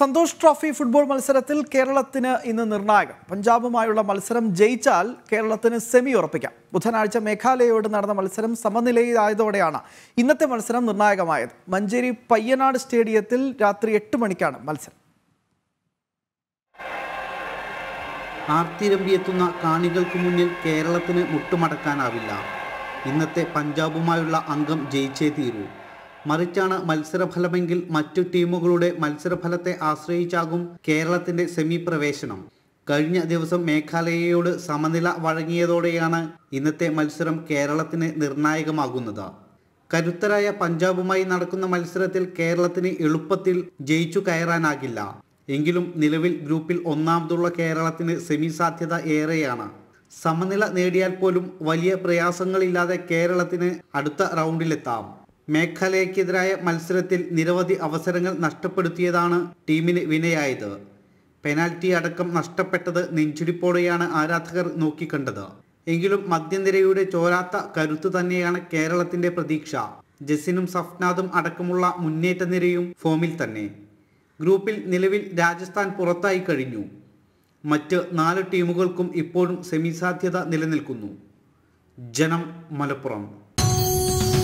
Santhosh trophy football മത്സരത്തിൽ കേരളത്തിന് ഇന്ന് നിർണായകം പഞ്ചാബുമായുള്ള മത്സരം ജയിച്ചാൽ കേരളത്തിന് സെമി ഉറപ്പിക്കാം ബുധനാഴ്ച മേഘാലയയോട് നടന്ന മത്സരം സമനിലയിലായതോടെയാണ് ഇന്നത്തെ മത്സരം നിർണായകമായത് മഞ്ചേരി പയ്യനാട് സ്റ്റേഡിയത്തിൽ രാത്രി എട്ട് മണിക്കാണ് മത്സരം ആർത്തിരമ്പിയെത്തുന്ന കാണികൾക്ക് മുന്നിൽ കേരളത്തിന് മുട്ടുമടക്കാനാവില്ല ഇന്നത്തെ പഞ്ചാബുമായുള്ള അംഗം ജയിച്ചേ തീരൂ മറിച്ചാണ് മത്സരഫലമെങ്കിൽ മറ്റു ടീമുകളുടെ മത്സരഫലത്തെ ആശ്രയിച്ചാകും കേരളത്തിന്റെ സെമി പ്രവേശനം കഴിഞ്ഞ ദിവസം മേഘാലയയോട് സമനില വഴങ്ങിയതോടെയാണ് ഇന്നത്തെ മത്സരം കേരളത്തിന് നിർണായകമാകുന്നത് കരുത്തരായ പഞ്ചാബുമായി നടക്കുന്ന മത്സരത്തിൽ കേരളത്തിന് എളുപ്പത്തിൽ ജയിച്ചു കയറാനാകില്ല എങ്കിലും നിലവിൽ ഗ്രൂപ്പിൽ ഒന്നാമതുള്ള കേരളത്തിന് സെമി സാധ്യത ഏറെയാണ് സമനില നേടിയാൽ പോലും വലിയ പ്രയാസങ്ങളില്ലാതെ കേരളത്തിന് അടുത്ത റൗണ്ടിലെത്താം മേഘാലയക്കെതിരായ മത്സരത്തിൽ നിരവധി അവസരങ്ങൾ നഷ്ടപ്പെടുത്തിയതാണ് ടീമിന് വിനയായത് പെനാൽറ്റി അടക്കം നഷ്ടപ്പെട്ടത് നെഞ്ചിടിപ്പോടെയാണ് ആരാധകർ നോക്കിക്കണ്ടത് എങ്കിലും മധ്യനിരയുടെ ചോരാത്ത കരുത്ത് തന്നെയാണ് കേരളത്തിന്റെ പ്രതീക്ഷ ജസിനും സഫ്നാദും അടക്കമുള്ള മുന്നേറ്റ നിരയും ഫോമിൽ തന്നെ ഗ്രൂപ്പിൽ നിലവിൽ രാജസ്ഥാൻ പുറത്തായി കഴിഞ്ഞു മറ്റ് നാല് ടീമുകൾക്കും ഇപ്പോഴും സെമി സാധ്യത നിലനിൽക്കുന്നു ജനം മലപ്പുറം